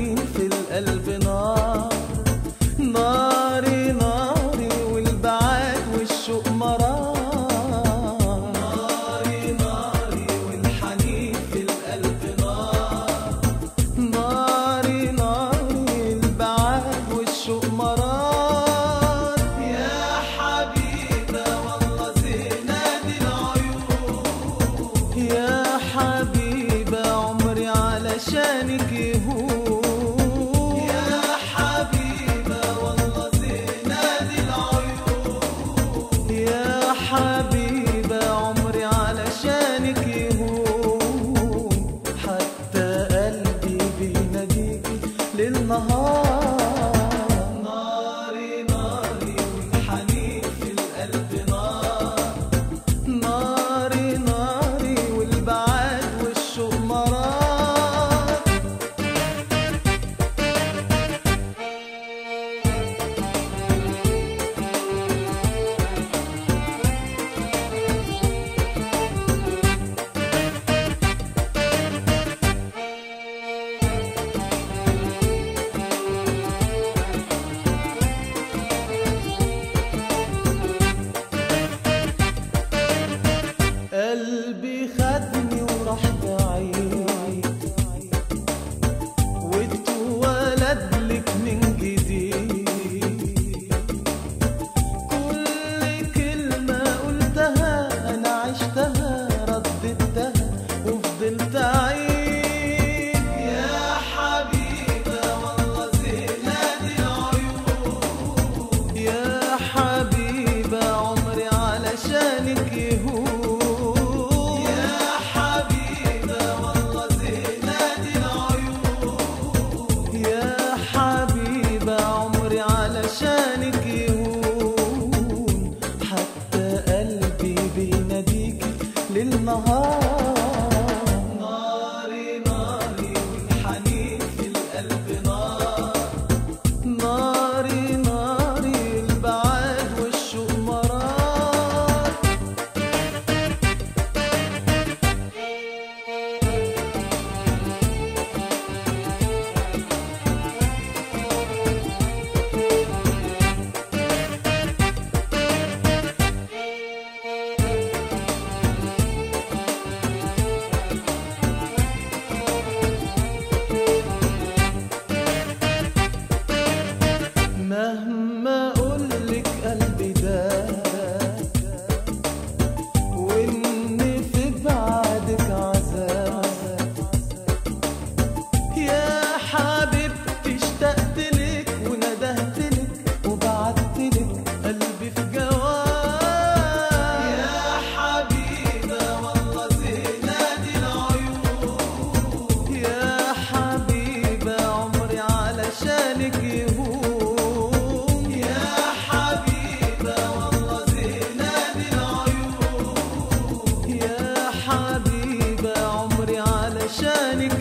والحنين في القلب نار ناري ناري والبعاد والشوق مرار ناري ناري والحنين في القلب نار ناري ناري البعاد والشوق مرار يا حبيبة والله زينات العيون يا حبيبة عمري علشانك يهون يا حبيبة والله زينات العيون يا حبيبة عمري علشانك يهون حتى قلبي بيناديكي للنهار ناري ناري والحنين في القلب نار ناري ناري والبعاد والشوق مرار قلبي خدني وراح بعيد واتولد لك من جديد كل كلمة قلتها أنا عشتها رددتها وفضلت أعيد يا حبيبة والله زينات العيون يا حبيبة عمري علشانك يهون يا حبيبة والله زينات العيون يا حبيبة عمري علشانك يهون حتى قلبي بيناديكي للنهار ناري ناري والحنين في القلب نار ناري ناري البعاد والشوق مرار مهما اقولك قلبي ده وان في بعدك عذاب يا حبيبتي اشتقت لك وندهت لك وبعت لك قلبي في جواب يا حبيبة والله زينات العيون يا حبيبة عمري علشانك يهون يا حبيبة والله زينات العيون يا حبيبة عمري علشانك